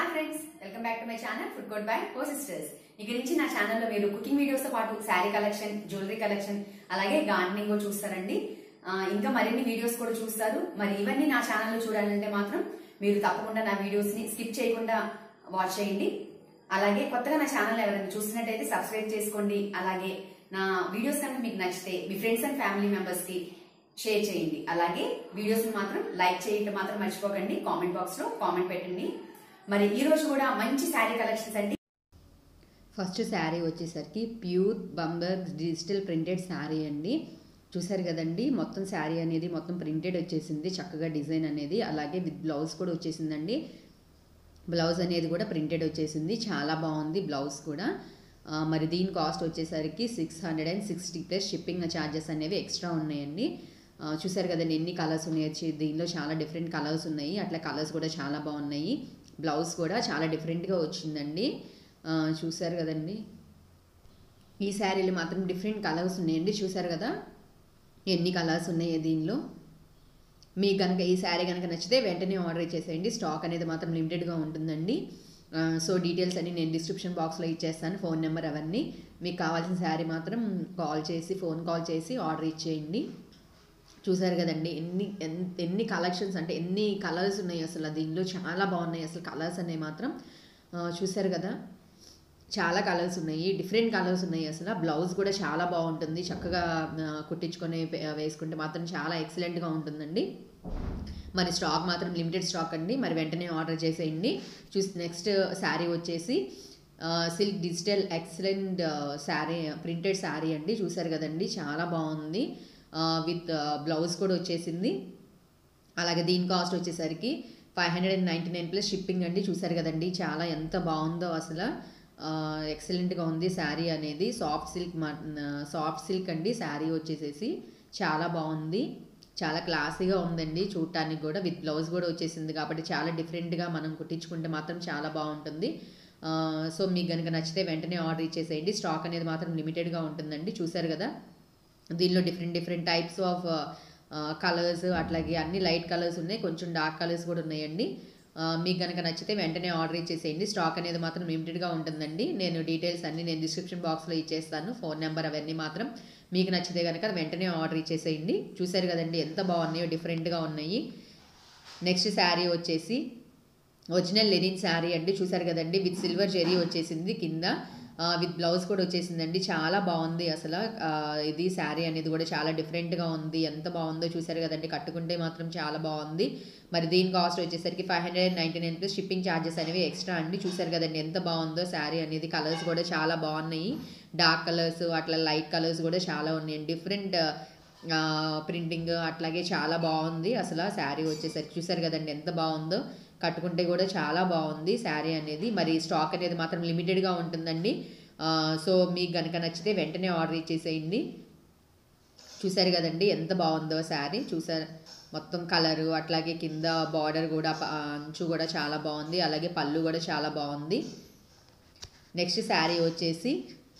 friends welcome back to my channel food court by co sisters ఇక నుంచి నా ఛానల్లో మీరు కుకింగ్ వీడియోస్ తో పాటు శారీ కలెక్షన్ జ్యువెలరీ కలెక్షన్ అలాగే గార్డెనింగ్ కూడా చూస్తారండి ఆ, ఇంకా మరిన్ని వీడియోస్ కూడా చూస్తారు మరి ఇవన్నీ నా ఛానల్లో చూడాలంటే మాత్రం మీరు తప్పకుండా నా వీడియోస్ ని స్కిప్ చేయకుండా వాచ్ చేయండి అలాగే కొత్తగా నా ఛానల్ ఎవరైనా చూసినట్టయితే సబ్స్క్రైబ్ చేసుకోండి అలాగే నా వీడియోస్ కనుక మీకు నచ్చితే మీ ఫ్రెండ్స్ అండ్ ఫ్యామిలీ మెంబర్స్ కి షేర్ చేయండి అలాగే వీడియోస్ మాత్రం లైక్ చేయటం మాత్రం మర్చిపోకండి కామెంట్ బాక్స్ లో కామెంట్ పెట్టండి మరి ఈ రోజు కూడా మంచి శారీ కలెక్షన్స్ అండి ఫస్ట్ శారీ వచ్చేసరికి pure Bemberg digital printed sari అండి చూసారు కదండి మొత్తం శారీ అనేది మొత్తం ప్రింటెడ్ వచ్చేసింది చక్కగా డిజైన్ అనేది అలాగే విత్ బ్లౌజ్ కూడా వచ్చేసిందండి బ్లౌజ్ అనేది కూడా ప్రింటెడ్ వచ్చేసింది చాలా బాగుంది బ్లౌజ్ కూడా ఆ, మరి దీని కాస్ట్ వచ్చేసరికి six hundred and sixty plus shipping charges అనేవి ఎక్స్ట్రా ఉన్నాయండి ఆ, చూసారు కదండి ఎన్ని కలర్స్ ఉన్నాయి వచ్చి దీనిలో చాలా డిఫరెంట్ కలర్స్ ఉన్నాయి అట్లా కలర్స్ కూడా చాలా బాగున్నాయి బ్లౌజ్ కూడా చాలా డిఫరెంట్గా వచ్చిందండి ఆ, చూసారు కదండి ఈ శారీలు మాత్రం డిఫరెంట్ కలర్స్ ఉన్నాయండి చూసారు కదా ఎన్ని కలర్స్ ఉన్నాయో దీనిలో మీకు కనుక ఈ శారీ కనుక నచ్చితే వెంటనే ఆర్డర్ చేసేయండి స్టాక్ అనేది మాత్రం లిమిటెడ్గా ఉంటుందండి ఆ, సో డీటెయిల్స్ అన్ని నేను డిస్క్రిప్షన్ బాక్స్లో ఇచ్చేస్తాను ఫోన్ నెంబర్ అవన్నీ మీకు కావాల్సిన శారీ మాత్రం కాల్ చేసి ఫోన్ కాల్ చేసి ఆర్డర్ ఇచ్చేయండి చూసారు కదండి ఎన్ని ఎన్- ఎన్ని కలెక్షన్స్ అంటే ఎన్ని కలర్స్ ఉన్నాయి అసలు దీనిలో చాలా బాగున్నాయి అసలు కలర్స్ అనేవి మాత్రం ఆ, చూసారు కదా చాలా కలర్స్ ఉన్నాయి డిఫరెంట్ కలర్స్ ఉన్నాయి అసలు బ్లౌజ్ కూడా చాలా బాగుంటుంది చక్కగా ఆ, కుట్టించుకొని పే- వేసుకుంటే మాత్రం చాలా ఎక్సలెంట్గా ఉంటుందండి మరి స్టాక్ మాత్రం లిమిటెడ్ స్టాక్ అండి మరి వెంటనే ఆర్డర్ చేసేయండి చూసి నెక్స్ట్ శారీ వచ్చేసి silk digital excellent sari printed sari అండి చూసారు కదండి చాలా బాగుంది విత్ బ్లౌజ్ కూడా వచ్చేసింది అలాగే దీని కాస్ట్ వచ్చేసరికి five hundred and ninety nine plus shipping అండి చూసారు కదండి చాలా ఎంత బాగుందో అసలు ఎక్సలెంట్గా ఉంది శారీ అనేది సాఫ్ట్ సిల్క్ సాఫ్ట్ సిల్క్ అండి శారీ వచ్చేసేసి చాలా బాగుంది చాలా క్లాసీగా ఉందండి చూడటానికి కూడా విత్ బ్లౌజ్ కూడా వచ్చేసింది కాబట్టి చాలా డిఫరెంట్గా మనం కుట్టించుకుంటే మాత్రం చాలా బాగుంటుంది ఆ, సో మీకు కనుక నచ్చితే వెంటనే ఆర్డర్ ఇచ్చేసేయండి స్టాక్ అనేది మాత్రం లిమిటెడ్గా ఉంటుందండి చూసారు కదా దీనిలో different different types of colours అట్లాగే అన్ని లైట్ కలర్స్ ఉన్నాయి కొంచెం డార్క్ కలర్స్ కూడా ఉన్నాయండి ఆ, మీకు కనుక నచ్చితే వెంటనే ఆర్డర్ ఇచ్చేసేయండి స్టాక్ అనేది మాత్రం లిమిటెడ్గా ఉంటుందండి నేను డీటెయిల్స్ అన్ని నేను డిస్క్రిప్షన్ బాక్స్లో ఇచ్చేస్తాను ఫోన్ నెంబర్ అవన్నీ మాత్రం మీకు నచ్చితే కనుక వెంటనే ఆర్డర్ ఇచ్చేసేయండి చూసారు కదండి ఎంత బాగున్నాయో డిఫరెంట్గా ఉన్నాయి నెక్స్ట్ శారీ వచ్చేసి ఒరిజినల్ లెనిన్ శారీ అండి చూసారు కదండి విత్ సిల్వర్ జెరీ వచ్చేసింది కింద ఆ, విత్ బ్లౌజ్ కూడా వచ్చేసిందండి చాలా బాగుంది అసలు ఆ, ఇది శారీ అనేది కూడా చాలా డిఫరెంట్గా ఉంది ఎంత బాగుందో చూసారు కదండి కట్టుకుంటే మాత్రం చాలా బాగుంది మరి దీని కాస్ట్ వచ్చేసరికి five hundred and ninety nine plus shipping charges అనేవి ఎక్స్ట్రా అండి చూసారు కదండి ఎంత బాగుందో శారీ అనేది కలర్స్ కూడా చాలా బాగున్నాయి డార్క్ కలర్స్ అట్లా లైట్ కలర్స్ కూడా చాలా ఉన్నాయి డిఫరెంట్ ప్రింటింగ్ అట్లాగే చాలా బాగుంది అసలు ఆ శారీ వచ్చేసరికి చూసారు కదండి ఎంత బాగుందో కట్టుకుంటే కూడా చాలా బాగుంది శారీ అనేది మరి స్టాక్ అనేది మాత్రం లిమిటెడ్గా ఉంటుందండి ఆ, సో మీకు కనుక నచ్చితే వెంటనే ఆర్డర్ ఇచ్చేసేయండి చూసారు కదండి ఎంత బాగుందో శారీ చూసారు మొత్తం కలరు అట్లాగే కింద బార్డర్ కూడా ప- అంచు కూడా చాలా బాగుంది అలాగే పళ్ళు కూడా చాలా బాగుంది నెక్స్ట్ శారీ వచ్చేసి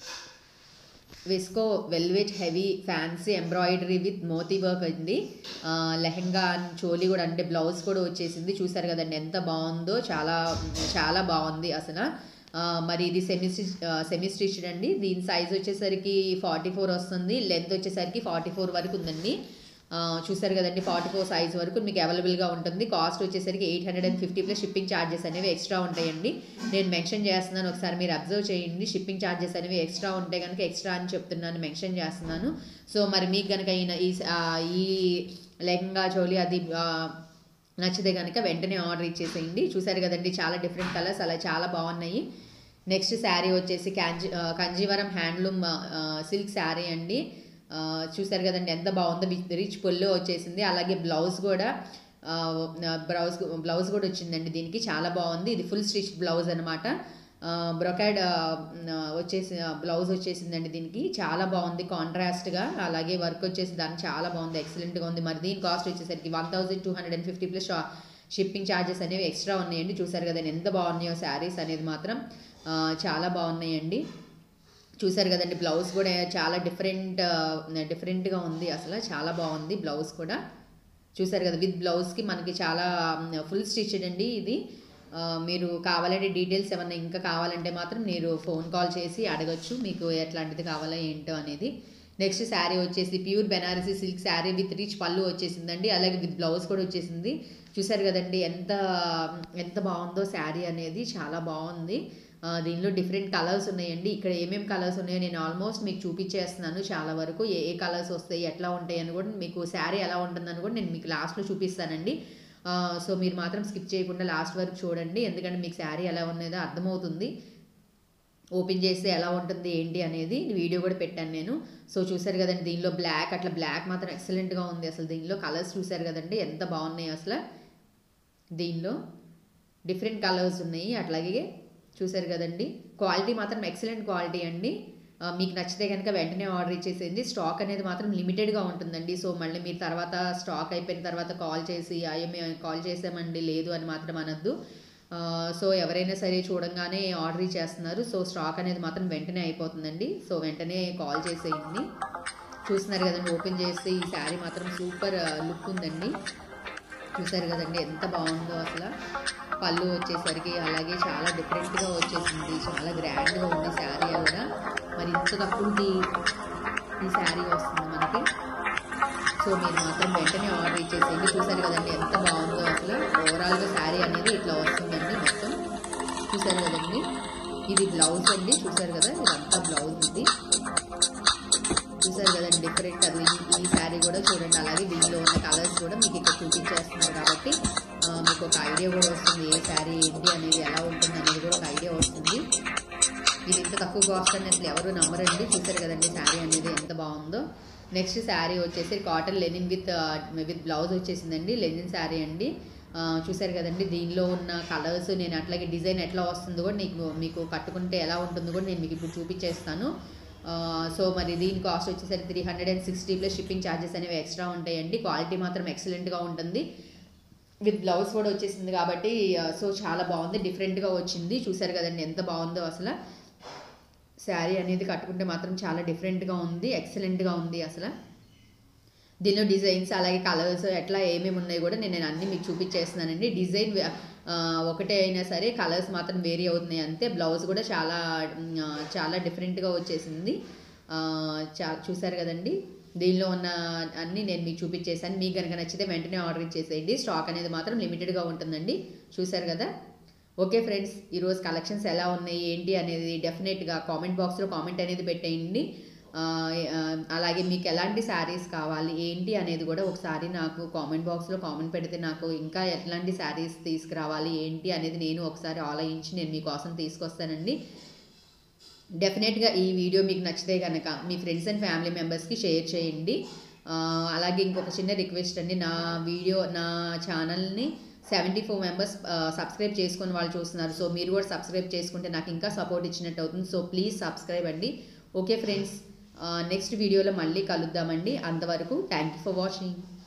viscose velvet heavy fancy embroidery with moti work అండి ఆ, లెహంగా అండ్ చోలీ కూడా అంటే బ్లౌజ్ కూడా వచ్చేసింది చూసారు కదండి ఎంత బాగుందో చాలా చాలా బాగుంది అసలు ఆ, మరి ఇది సెమీ స్టిచ్ సెమీ స్టిచ్డ్ అండి దీని సైజ్ వచ్చేసరికి ఫార్టీ ఫోర్ వస్తుంది లెంత్ వచ్చేసరికి ఫార్టీ ఫోర్ వరకు ఉందండి ఆ, చూసారు కదండి ఫార్టీ ఫోర్ సైజ్ వరకు మీకు అవైలబుల్గా ఉంటుంది కాస్ట్ వచ్చేసరికి eight hundred and fifty plus shipping charges అనేవి ఎక్స్ట్రా ఉంటాయండి నేను మెన్షన్ చేస్తున్నాను ఒకసారి మీరు అబ్జర్వ్ చేయండి షిప్పింగ్ ఛార్జెస్ అనేవి ఎక్స్ట్రా ఉంటే కనుక ఎక్స్ట్రా అని చెప్తున్నాను మెన్షన్ చేస్తున్నాను సో మరి మీకు కనుక ఈ ఈ ఆ, ఈ లెహంగా చోలి అది ఆ, నచ్చితే కనుక వెంటనే ఆర్డర్ ఇచ్చేసేయండి చూసారు కదండి చాలా డిఫరెంట్ కలర్స్ అలా చాలా బాగున్నాయి నెక్స్ట్ శారీ వచ్చేసి కాంజీ ఆ, కంజీవరం హ్యాండ్లూమ్ సిల్క్ శారీ అండి ఆ, చూసారు కదండి ఎంత బాగుందో విత్ రిచ్ పొల్లో వచ్చేసింది అలాగే బ్లౌజ్ కూడా ఆ, బ్లౌజ్ బ్లౌజ్ కూడా వచ్చిందండి దీనికి చాలా బాగుంది ఇది ఫుల్ స్టిచ్ బ్లౌజ్ అనమాట బ్రొకాడ్ వచ్చేసి బ్లౌజ్ వచ్చేసిందండి దీనికి చాలా బాగుంది కాంట్రాస్ట్గా అలాగే వర్క్ వచ్చేసి దానికి చాలా బాగుంది ఎక్సలెంట్గా ఉంది మరి దీని కాస్ట్ వచ్చేసరికి one thousand two hundred and fifty plus shipping charges అనేవి ఎక్స్ట్రా ఉన్నాయండి చూసారు కదండి ఎంత బాగున్నాయో శారీస్ అనేది మాత్రం ఆ, చాలా బాగున్నాయండి చూసారు కదండి బ్లౌజ్ కూడా చాలా డిఫరెంట్ డిఫరెంట్గా ఉంది అసలు చాలా బాగుంది బ్లౌజ్ కూడా చూసారు కదా విత్ బ్లౌజ్కి మనకి చాలా ఫుల్ స్టిచ్డ్ అండి ఇది ఆ, మీరు కావాలంటే డీటెయిల్స్ ఏమన్నా ఇంకా కావాలంటే మాత్రం మీరు ఫోన్ కాల్ చేసి అడగచ్చు మీకు ఎట్లాంటిది కావాలా ఏంటో అనేది నెక్స్ట్ శారీ వచ్చేసి pure Banarasi silk sari with rich pallu వచ్చేసిందండి అలాగే విత్ బ్లౌజ్ కూడా వచ్చేసింది చూసారు కదండి ఎంత ఎంత బాగుందో శారీ అనేది చాలా బాగుంది ఆ, దీనిలో డిఫరెంట్ కలర్స్ ఉన్నాయండి ఇక్కడ ఏమేమి కలర్స్ ఉన్నాయో నేను ఆల్మోస్ట్ మీకు చూపించేస్తున్నాను చాలా వరకు ఏ ఏ కలర్స్ వస్తాయి ఎట్లా ఉంటాయి అని కూడా మీకు శారీ ఎలా ఉంటుందని కూడా నేను మీకు లాస్ట్లో చూపిస్తానండి ఆ, సో మీరు మాత్రం స్కిప్ చేయకుండా లాస్ట్ వరకు చూడండి ఎందుకంటే మీకు శారీ ఎలా ఉన్నదో అర్థమవుతుంది ఓపెన్ చేస్తే ఎలా ఉంటుంది ఏంటి అనేది వీడియో కూడా పెట్టాను నేను సో చూసారు కదండి దీనిలో బ్లాక్ అట్లా బ్లాక్ మాత్రం ఎక్సలెంట్గా ఉంది అసలు దీనిలో కలర్స్ చూసారు కదండి ఎంత బాగున్నాయి అసలు దీనిలో డిఫరెంట్ కలర్స్ ఉన్నాయి అట్లాగే చూసారు కదండి క్వాలిటీ మాత్రం ఎక్సలెంట్ క్వాలిటీ అండి ఆ, మీకు నచ్చితే కనుక వెంటనే ఆర్డర్ ఇచ్చేసేయండి స్టాక్ అనేది మాత్రం లిమిటెడ్గా ఉంటుందండి సో మళ్ళీ మీరు తర్వాత స్టాక్ అయిపోయిన తర్వాత కాల్ చేసి అయ్యో మేము కాల్ చేసామండి లేదు అని మాత్రం అనొద్దు ఆ, సో ఎవరైనా సరే చూడంగానే ఆర్డర్ ఇచ్చేస్తున్నారు సో స్టాక్ అనేది మాత్రం వెంటనే అయిపోతుందండి సో వెంటనే కాల్ చేసేయండి చూస్తున్నారు కదండి ఓపెన్ చేస్తే ఈ శారీ మాత్రం సూపర్ లుక్ ఉందండి చూసారు కదండి ఎంత బాగుందో అసలు పళ్ళు వచ్చేసరికి అలాగే చాలా డిఫరెంట్గా వచ్చేసింది చాలా గ్రాండ్గా ఉంది శారీ కూడా మరి ఇంత తక్కువకి ఈ శారీ వస్తుంది మనకి సో మీరు మాత్రం వెంటనే ఆర్డర్ ఇచ్చేసేయండి చూసారు కదండి ఎంత బాగుందో అసలు ఓవరాల్గా శారీ అనేది ఇట్లా వస్తుందండి మొత్తం చూసారు కదండి ఇది బ్లౌజ్ అండి చూసారు కదా ఇదంతా బ్లౌజ్ ఇది చూసారు కదండి డిఫరెంట్ అది ఈ- ఈ శారీ కూడా చూడండి అలాగే దీనిలో ఉన్న కలర్స్ కూడా మీకు ఇక్కడ చూపించేస్తున్నారు కాబట్టి ఆ, మీకు ఒక ఐడియా కూడా వస్తుంది ఏ శారీ ఏంటి అనేది ఎలా ఉంటుంది అనేది కూడా ఒక ఐడియా వస్తుంది ఇది ఇంత తక్కువ కాస్ట్ అని అసలు ఎవరు నమ్మరండి చూసారు కదండి శారీ అనేది ఎంత బాగుందో నెక్స్ట్ శారీ వచ్చేసి cotton linen with with blouse వచ్చేసిందండి లెనిన్ శారీ అండి ఆ, చూసారు కదండి దీనిలో ఉన్న కలర్స్ నేను అట్లాగే డిజైన్ ఎట్లా వస్తుందో కూడా నీకు మీకు కట్టుకుంటే ఎలా ఉంటుందో కూడా నేను మీకు ఇప్పుడు చూపించేస్తాను ఆ, సో మరి దీని కాస్ట్ వచ్చేసరికి three hundred and sixty plus shipping charges అనేవి ఎక్స్ట్రా ఉంటాయండి క్వాలిటీ మాత్రం ఎక్సలెంట్గా ఉంటుంది విత్ బ్లౌజ్ కూడా వచ్చేసింది కాబట్టి ఆ, సో చాలా బాగుంది డిఫరెంట్గా వచ్చింది చూసారు కదండి ఎంత బాగుందో అసలు శారీ అనేది కట్టుకుంటే మాత్రం చాలా డిఫరెంట్గా ఉంది ఎక్సలెంట్గా ఉంది అసలు దీనిలో డిజైన్స్ అలాగే కలర్స్ ఎట్లా ఏమేమి ఉన్నాయి కూడా నేను నేను అన్ని మీకు చూపించేస్తున్నానండి డిజైన్ ఆ, ఒకటే అయినా సరే కలర్స్ మాత్రం వేరీ అవుతున్నాయి అంతే బ్లౌజ్ కూడా చాలా మ్, ఆ, చాలా డిఫరెంట్గా వచ్చేసింది ఆ, చా చూసారు కదండి దీనిలో ఉన్న అన్ని నేను మీకు చూపించేసాను మీకు కనుక నచ్చితే వెంటనే ఆర్డర్ ఇచ్చేసేయండి స్టాక్ అనేది మాత్రం లిమిటెడ్గా ఉంటుందండి చూసారు కదా ఓకే ఫ్రెండ్స్ ఈరోజు కలెక్షన్స్ ఎలా ఉన్నాయి ఏంటి అనేది డెఫినెట్గా కామెంట్ బాక్స్లో కామెంట్ అనేది పెట్టేయండి ఆ, ఆ, అలాగే మీకు ఎలాంటి శారీస్ కావాలి ఏంటి అనేది కూడా ఒకసారి నాకు కామెంట్ బాక్స్లో కామెంట్ పెడితే నాకు ఇంకా ఎట్లాంటి శారీస్ తీసుకురావాలి ఏంటి అనేది నేను ఒకసారి ఆలోచించి నేను మీకోసం తీసుకొస్తానండి డెఫినెట్గా ఈ వీడియో మీకు నచ్చితే కనుక మీ ఫ్రెండ్స్ అండ్ ఫ్యామిలీ మెంబర్స్కి షేర్ చేయండి ఆ, అలాగే ఇంకొక చిన్న రిక్వెస్ట్ అండి నా వీడియో నా ఛానల్ని సెవెంటీ ఫోర్ మెంబర్స్ సబ్స్క్రైబ్ చేసుకుని వాళ్ళు చూస్తున్నారు సో మీరు కూడా సబ్స్క్రైబ్ చేసుకుంటే నాకు ఇంకా సపోర్ట్ ఇచ్చినట్టు అవుతుంది సో ప్లీజ్ సబ్స్క్రైబ్ అండి ఓకే ఫ్రెండ్స్ నెక్స్ట్ వీడియోలో మళ్ళీ కలుద్దామండి అంతవరకు థ్యాంక్ యూ ఫర్ వాచింగ్